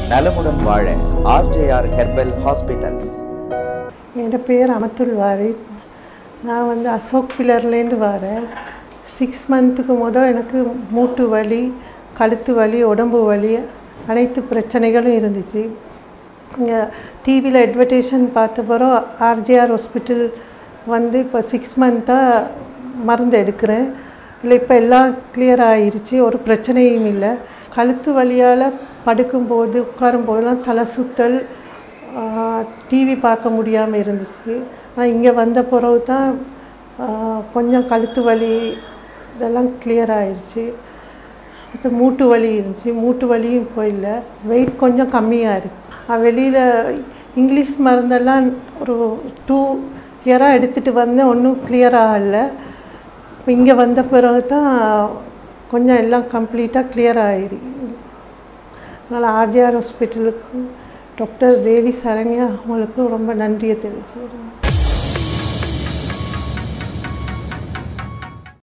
நலமுடன் வாழ RJR herbal hospitals என்னோட பேர் அமத்துல் வாரித் நான் வந்து அசோக் பில்லர்லேருந்து வரேன் சிக்ஸ் மந்த்துக்கு முதல் எனக்கு மூட்டு வலி கழுத்து வலி உடம்பு வலி அனைத்து பிரச்சனைகளும் இருந்துச்சு இங்கே டிவியில் அட்வர்டைஷன் பார்த்த பிறகு ஆர்ஜிஆர் ஹாஸ்பிட்டல் வந்து இப்போ சிக்ஸ் மந்த்தாக மருந்து எடுக்கிறேன் இல்லை இப்போ எல்லாம் கிளியர் ஆயிருச்சு ஒரு பிரச்சனையும் இல்லை கழுத்து வலியால் படுக்கும்போது உட்காரும்போதெல்லாம் தலை சுத்தல் டிவி பார்க்க முடியாமல் இருந்துச்சு ஆனால் இங்கே வந்த பிறகு தான் ஆஹ், கொஞ்சம் கழுத்து வலி இதெல்லாம் கிளியர் ஆயிடுச்சு அடுத்து மூட்டு வலி இருந்துச்சு மூட்டு வலியும் இப்போ இல்லை வெயிட் கொஞ்சம் கம்மியாக இருக்கு வெளியில் இங்கிலீஷ் மருந்தெல்லாம் ஒரு டூ இயராக எடுத்துகிட்டு வந்தேன் ஒன்றும் கிளியர் ஆகலை இப்போ இங்கே வந்த பிறகு தான் கொஞ்சம் எல்லாம் கம்ப்ளீட்டாக கிளியர் ஆயிரு அதனால் ஆர்ஜிஆர் ஹாஸ்பிட்டலுக்கு டாக்டர் தேவி சரண்யா அவங்களுக்கு ரொம்ப நன்றியை தெரிவிச்சுக்கிறேன்